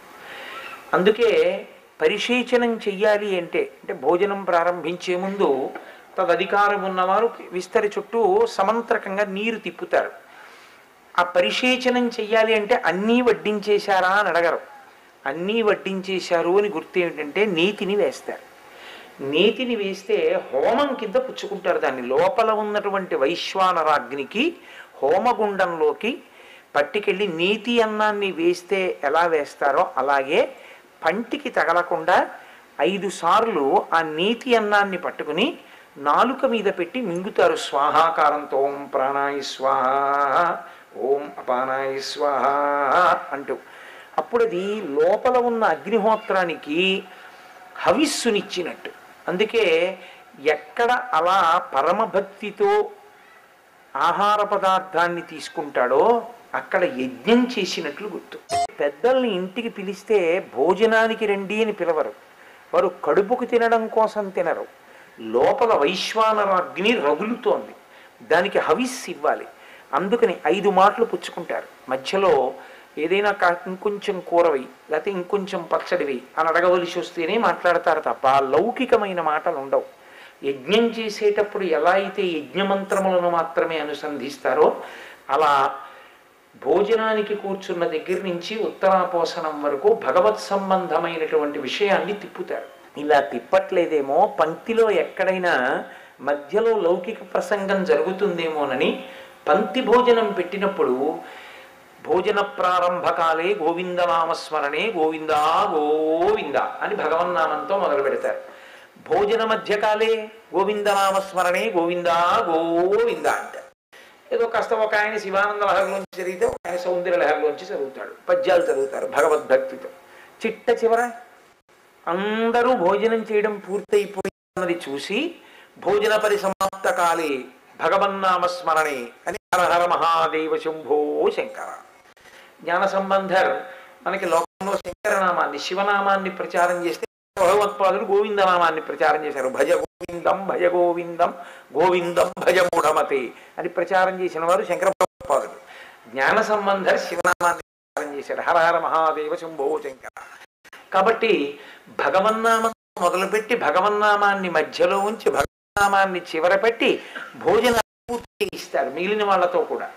అందుకే పరిశేచనం చెయ్యాలి అంటే అంటే భోజనం ప్రారంభించే ముందు తదధికారం ఉన్నవారు విస్తరి చుట్టూ సమంత్రకంగా నీరు తిప్పుతారు ఆ పరిశేచనం చెయ్యాలి అంటే అన్నీ వడ్డించేశారా అని అడగరు అన్నీ వడ్డించేశారు అని గుర్తు ఏమిటంటే నీతిని వేస్తారు నీతిని వేస్తే హోమం కింద పుచ్చుకుంటారు దాన్ని లోపల ఉన్నటువంటి వైశ్వానరాగ్నికి హోమగుండంలోకి పట్టుకెళ్ళి నీతి అన్నాన్ని వేస్తే ఎలా వేస్తారో అలాగే పంటికి తగలకుండా ఐదు సార్లు ఆ నీతి అన్నాన్ని పట్టుకుని నాలుక మీద పెట్టి మింగుతారు స్వాహాకారంతో ఓం ప్రాణాయ స్వాహ ఓం అపానాయ స్వాహ అంటూ అప్పుడు అది లోపల ఉన్న అగ్నిహోత్రానికి హవిస్సునిచ్చినట్టు అందుకే ఎక్కడ అలా పరమభక్తితో ఆహార పదార్థాన్ని తీసుకుంటాడో అక్కడ యజ్ఞం చేసినట్లు గుర్తు పెద్దల్ని ఇంటికి పిలిస్తే భోజనానికి రండి అని పిలవరు వారు కడుపుకు తినడం కోసం తినరు లోపల వైశ్వానర అగ్ని రగులుతోంది దానికి హవిస్ ఇవ్వాలి అందుకని ఐదు మాటలు పుచ్చుకుంటారు మధ్యలో ఏదైనా కా- ఇంకొంచెం కూరవి లేకపోతే ఇంకొంచెం పచ్చడివి అని అడగవలసి వస్తేనే మాట్లాడతారు తప్ప లౌకికమైన మాటలు ఉండవు యజ్ఞం చేసేటప్పుడు ఎలా అయితే యజ్ఞమంత్రములను మాత్రమే అనుసంధిస్తారో అలా భోజనానికి కూర్చున్న దగ్గర నుంచి ఉత్తరాపోసనం వరకు భగవత్ సంబంధమైనటువంటి విషయాన్ని తిప్పుతారు ఇలా తిప్పట్లేదేమో పంక్తిలో ఎక్కడైనా మధ్యలో లౌకిక ప్రసంగం జరుగుతుందేమోనని పంక్తి భోజనం పెట్టినప్పుడు భోజన ప్రారంభకాలే గోవిందనామస్మరణే గోవిందా గోవింద అని భగవన్నామంతో మొదలు పెడతారు భోజన మధ్యకాలే గోవిందనామస్మరణే గోవిందా గోవింద అంటారు ఏదో కాస్త ఒక ఆయన శివానంద లహరిలోంచి చదివితే ఒక ఆయన సౌందర్య లహరిలోంచి చదువుతాడు పద్యాలు చదువుతారు భగవద్భక్తితో చిట్ట చివర అందరూ భోజనం చేయడం పూర్తయిపోయినది చూసి భోజన పరిసమాప్త కాలే భగవన్నామస్మరణే అని హర హర మహాదేవ శంభో శంకర జ్ఞాన సంబంధర్ మనకి లోకంలో శంకరనామాన్ని శివనామాన్ని ప్రచారం చేస్తే భగవత్పాదులు గోవిందనామాన్ని ప్రచారం చేశారు భజ గోవిందం భజ గోవిందం గోవిందం భజ మూఢమతే అని ప్రచారం చేసిన వారు శంకర భగవత్పాదులు జ్ఞాన సంబంధర్ శివనామాన్ని ప్రచారం చేశారు హర హర మహాదేవ శంభో శంకర కాబట్టి భగవన్నామం మొదలుపెట్టి భగవన్నామాన్ని మధ్యలో ఉంచి భగవన్నామాన్ని చివర పెట్టి భోజనం పూర్తి ఇస్తారు మిగిలిన వాళ్ళతో కూడా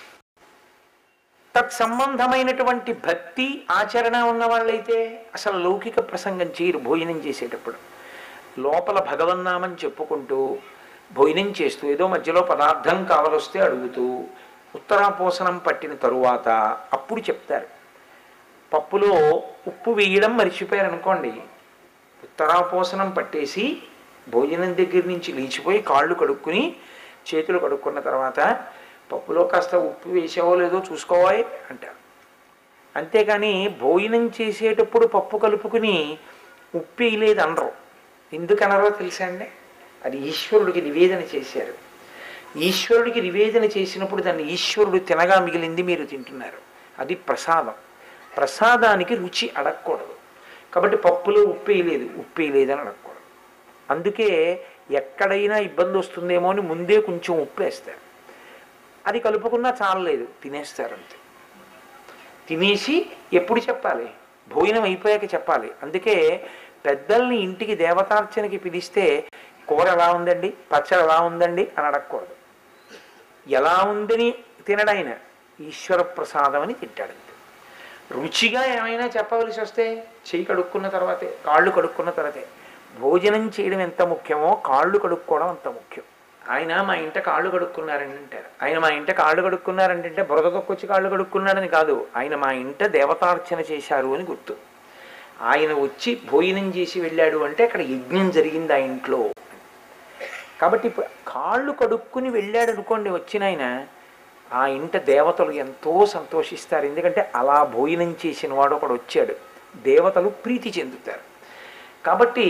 తత్సంబంధమైనటువంటి భక్తి ఆచరణ ఉన్న వాళ్ళైతే అసలు లౌకిక ప్రసంగం చేయరు భోజనం చేసేటప్పుడు లోపల భగవన్నామని చెప్పుకుంటూ భోజనం చేస్తూ ఏదో మధ్యలో పదార్థం కావలొస్తే అడుగుతూ ఉత్తరాపోసనం పట్టిన తరువాత అప్పుడు చెప్తారు పప్పులో ఉప్పు వేయడం మర్చిపోయారు అనుకోండి ఉత్తరాపోసనం పట్టేసి భోజనం దగ్గర నుంచి లేచిపోయి కాళ్ళు కడుక్కుని చేతులు కడుక్కున్న తర్వాత పప్పులో కాస్త ఉప్పు వేసావో లేదో చూసుకోవాలి అంటారు అంతేకాని భోజనం చేసేటప్పుడు పప్పు కలుపుకుని ఉప్పు వేయలేదు అనరు ఎందుకు అనరో తెలుసా అండి అది ఈశ్వరుడికి నివేదన చేశారు ఈశ్వరుడికి నివేదన చేసినప్పుడు దాన్ని ఈశ్వరుడు తినగా మిగిలింది మీరు తింటున్నారు అది ప్రసాదం ప్రసాదానికి రుచి అడగకూడదు కాబట్టి పప్పులో ఉప్పు వేయలేదు ఉప్పు వేయలేదు అని అడగకూడదు అందుకే ఎక్కడైనా ఇబ్బంది వస్తుందేమో అని ముందే కొంచెం ఉప్పు వేస్తారు అది కలుపుకున్నా చాలలేదు తినేస్తారు అంతే తినేసి ఎప్పుడు చెప్పాలి భోజనం అయిపోయాక చెప్పాలి అందుకే పెద్దల్ని ఇంటికి దేవతార్చనకి పిలిస్తే కూర ఎలా ఉందండి పచ్చడి ఎలా ఉందండి అని అడగకూడదు ఎలా ఉందని తినడాయన ఈశ్వర ప్రసాదం అని తింటాడు అంతే రుచిగా ఏమైనా చెప్పవలసి వస్తే చెయ్యి కడుక్కున్న తర్వాతే కాళ్ళు కడుక్కున్న తర్వాతే భోజనం చేయడం ఎంత ముఖ్యమో కాళ్ళు కడుక్కోవడం అంత ముఖ్యం ఆయన మా ఇంట కాళ్ళు కడుక్కున్నారని అంటారు ఆయన మా ఇంట కాళ్ళు కడుక్కున్నారంటే బురద తొక్కొచ్చి కాళ్ళు కడుక్కున్నాడని కాదు ఆయన మా ఇంట దేవతార్చన చేశారు అని గుర్తు ఆయన వచ్చి భోజనం చేసి వెళ్ళాడు అంటే అక్కడ యజ్ఞం జరిగింది ఆ ఇంట్లో కాబట్టి ఇప్పుడు కాళ్ళు కడుక్కుని వెళ్ళాడు అనుకోండి వచ్చిన ఆయన ఆ ఇంట దేవతలు ఎంతో సంతోషిస్తారు ఎందుకంటే అలా భోజనం చేసిన వాడు ఒకడు వచ్చాడు దేవతలు ప్రీతి చెందుతారు కాబట్టి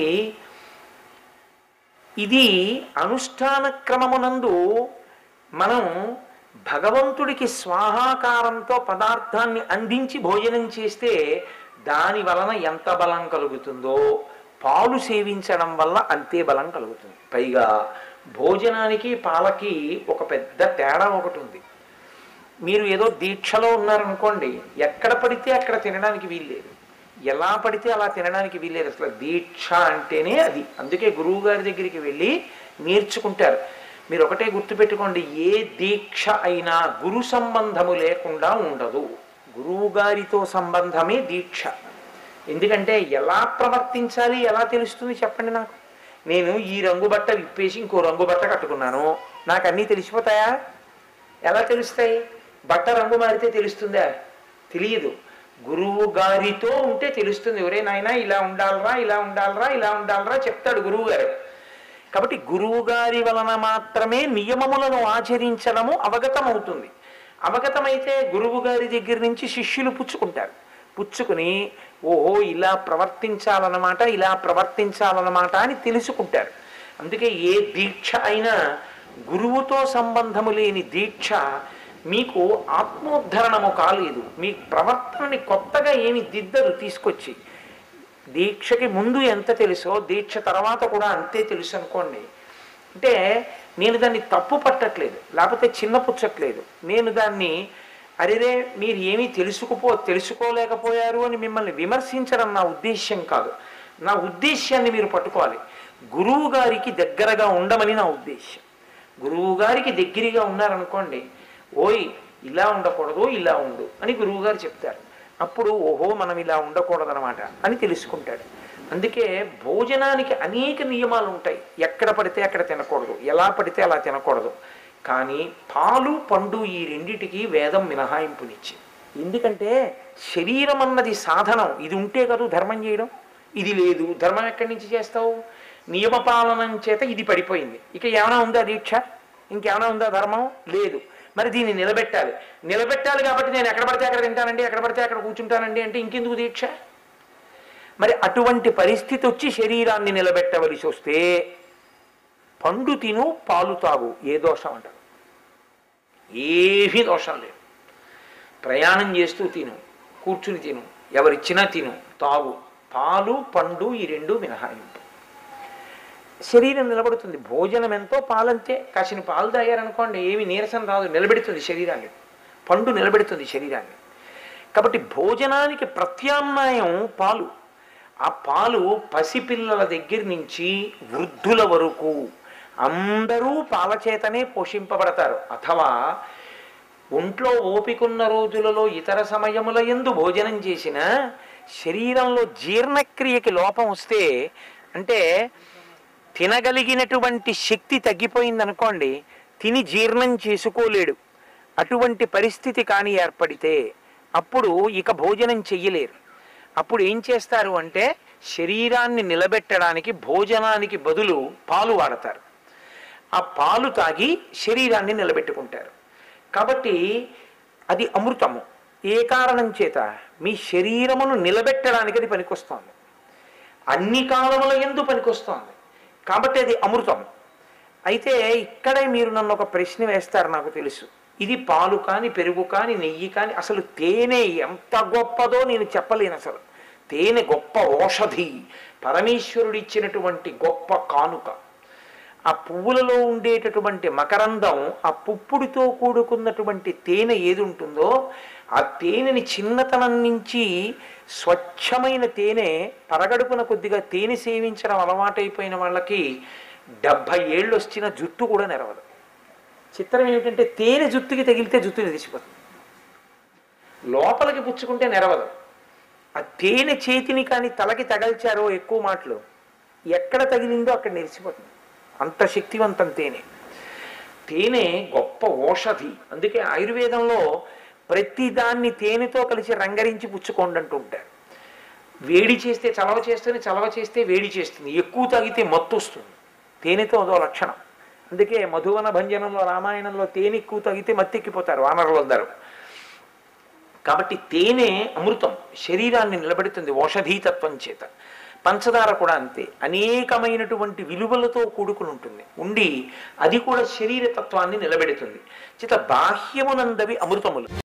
ఇది అనుష్ఠాన క్రమమునందు మనం భగవంతుడికి స్వాహాకారంతో పదార్థాన్ని అందించి భోజనం చేస్తే దాని వలన ఎంత బలం కలుగుతుందో పాలు సేవించడం వల్ల అంతే బలం కలుగుతుంది పైగా భోజనానికి పాలకి ఒక పెద్ద తేడా ఒకటి ఉంది మీరు ఏదో దీక్షలో ఉన్నారనుకోండి ఎక్కడ పడితే అక్కడ తినడానికి వీల్లేదు ఎలా పడితే అలా తినడానికి వీల్లేదు అసలు దీక్ష అంటేనే అది అందుకే గురువు గారి దగ్గరికి వెళ్ళి నేర్చుకుంటారు మీరు ఒకటే గుర్తుపెట్టుకోండి ఏ దీక్ష అయినా గురు సంబంధము లేకుండా ఉండదు గురువు గారితో సంబంధమే దీక్ష ఎందుకంటే ఎలా ప్రవర్తించాలి ఎలా తెలుస్తుంది చెప్పండి నాకు నేను ఈ రంగు బట్ట విప్పేసి ఇంకో రంగు బట్ట కట్టుకున్నాను నాకు అన్నీ తెలిసిపోతాయా ఎలా తెలుస్తాయి బట్ట రంగు మారితే తెలుస్తుందా తెలియదు గురువు గారితో ఉంటే తెలుస్తుంది ఒరే నాయనా ఇలా ఉండాలరా ఇలా ఉండాలరా ఇలా ఉండాలరా చెప్తాడు గురువు గారు కాబట్టి గురువు గారి వలన మాత్రమే నియమములను ఆచరించడము అవగతమవుతుంది అవగతమైతే గురువు గారి దగ్గర నుంచి శిష్యులు పుచ్చుకుంటారు పుచ్చుకుని ఓహో ఇలా ప్రవర్తించాలన్నమాట ఇలా ప్రవర్తించాలన్నమాట అని తెలుసుకుంటారు అందుకే ఏ దీక్ష అయినా గురువుతో సంబంధము లేని దీక్ష మీకు ఆత్మోద్ధరణము కాలేదు మీ ప్రవర్తనని కొత్తగా ఏమి దిద్దరు తీసుకొచ్చి దీక్షకి ముందు ఎంత తెలుసో దీక్ష తర్వాత కూడా అంతే తెలుసు అనుకోండి అంటే నేను దాన్ని తప్పు పట్టట్లేదు లేకపోతే చిన్నపుచ్చట్లేదు నేను దాన్ని అరేరే మీరు ఏమీ తెలుసుకుపో తెలుసుకోలేకపోయారు అని మిమ్మల్ని విమర్శించడం నా ఉద్దేశ్యం కాదు నా ఉద్దేశ్యాన్ని మీరు పట్టుకోవాలి గురువు గారికి దగ్గరగా ఉండమని నా ఉద్దేశ్యం గురువు గారికి దగ్గరగా ఉన్నారనుకోండి ఓయ్ ఇలా ఉండకూడదు ఇలా ఉండు అని గురువు గారు చెప్తారు అప్పుడు ఓహో మనం ఇలా ఉండకూడదనమాట అని తెలుసుకుంటాడు అందుకే భోజనానికి అనేక నియమాలు ఉంటాయి ఎక్కడ పడితే అక్కడ తినకూడదు ఎలా పడితే అలా తినకూడదు కానీ పాలు పండు ఈ రెండిటికి వేదం మినహాయింపునిచ్చి ఎందుకంటే శరీరం అన్నది సాధనం ఇది ఉంటే కదా ధర్మం చేయడం ఇది లేదు ధర్మం ఎక్కడి నుంచి చేస్తావు నియమపాలనం చేత ఇది పడిపోయింది ఇక ఏమైనా ఉందా దీక్ష ఇంకేమైనా ఉందా ధర్మం లేదు మరి దీన్ని నిలబెట్టాలి నిలబెట్టాలి కాబట్టి నేను ఎక్కడ పడితే అక్కడ తింటానండి ఎక్కడ పడితే అక్కడ కూర్చుంటానండి అంటే ఇంకెందుకు దీక్ష మరి అటువంటి పరిస్థితి వచ్చి శరీరాన్ని నిలబెట్టవలసి వస్తే పండు తిను పాలు తాగు ఏ దోషం అంటారు ఏమీ దోషం లేదు ప్రయాణం చేస్తూ తిను కూర్చుని తిను ఎవరిచ్చినా తిను తాగు పాలు పండు ఈ రెండు మినహాయింపు శరీరం నిలబడుతుంది భోజనం ఎంతో పాలంతే కాసిన పాలు తాగారనుకోండి ఏమి నీరసం రాదు నిలబెడుతుంది శరీరాన్ని పండు నిలబెడుతుంది శరీరాన్ని కాబట్టి భోజనానికి ప్రత్యామ్నాయం పాలు ఆ పాలు పసిపిల్లల దగ్గర నుంచి వృద్ధుల వరకు అందరూ పాల చేతనే పోషింపబడతారు అథవా ఒంట్లో ఓపికన్న రోజులలో ఇతర సమయముల ఎందు భోజనం చేసిన శరీరంలో జీర్ణక్రియకి లోపం వస్తే అంటే తినగలిగినటువంటి శక్తి తగ్గిపోయిందనుకోండి తిని జీర్ణం చేసుకోలేడు అటువంటి పరిస్థితి కానీ ఏర్పడితే అప్పుడు ఇక భోజనం చెయ్యలేరు అప్పుడు ఏం చేస్తారు అంటే శరీరాన్ని నిలబెట్టడానికి భోజనానికి బదులు పాలు వాడతారు ఆ పాలు తాగి శరీరాన్ని నిలబెట్టుకుంటారు కాబట్టి అది అమృతము ఏ కారణం చేత మీ శరీరమును నిలబెట్టడానికి అది పనికొస్తోంది అన్ని కాలముల ఎందు పనికొస్తోంది కాబట్టి అది అమృతం అయితే ఇక్కడే మీరు నన్ను ఒక ప్రశ్న వేస్తారు నాకు తెలుసు ఇది పాలు కాని పెరుగు కాని నెయ్యి కాని అసలు తేనె ఎంత గొప్పదో నేను చెప్పలేను అసలు తేనె గొప్ప ఔషధి పరమేశ్వరుడు ఇచ్చినటువంటి గొప్ప కానుక ఆ పువ్వులలో ఉండేటటువంటి మకరందం ఆ పుప్పుడితో కూడుకున్నటువంటి తేనె ఏది ఉంటుందో ఆ తేనెని చిన్నతనం నుంచి స్వచ్ఛమైన తేనె పరగడుపున కొద్దిగా తేనె సేవించడం అలవాటైపోయిన వాళ్ళకి డెబ్భై ఏళ్ళు వచ్చిన జుట్టు కూడా నెరవదు చిత్రం ఏమిటంటే తేనె జుట్టుకి తగిలితే జుట్టు నిలిచిపోతుంది లోపలికి పుచ్చుకుంటే నెరవదు ఆ తేనె చేతిని కానీ తలకి తగల్చారో ఎక్కువ మాటలు ఎక్కడ తగిలిందో అక్కడ నిలిచిపోతుంది అంత శక్తివంతం తేనె తేనె గొప్ప ఔషధి అందుకే ఆయుర్వేదంలో ప్రతి దాన్ని తేనెతో కలిసి రంగరించి పుచ్చుకోండి అంటూ ఉంటారు వేడి చేస్తే చలవ చేస్తుంది చలవ చేస్తే వేడి చేస్తుంది ఎక్కువ తాగితే మత్తు వస్తుంది తేనెతో అదో లక్షణం అందుకే మధువన భంజనంలో రామాయణంలో తేనె ఎక్కువ తాగితే మత్తెక్కిపోతారు వానరులు అందరూ కాబట్టి తేనె అమృతం శరీరాన్ని నిలబెడుతుంది ఔషధీతత్వం చేత పంచదార కూడా అంతే అనేకమైనటువంటి విలువలతో కూడుకుని ఉంటుంది ఉండి అది కూడా శరీర తత్వాన్ని నిలబెడుతుంది చేత బాహ్యమునందవి అమృతములు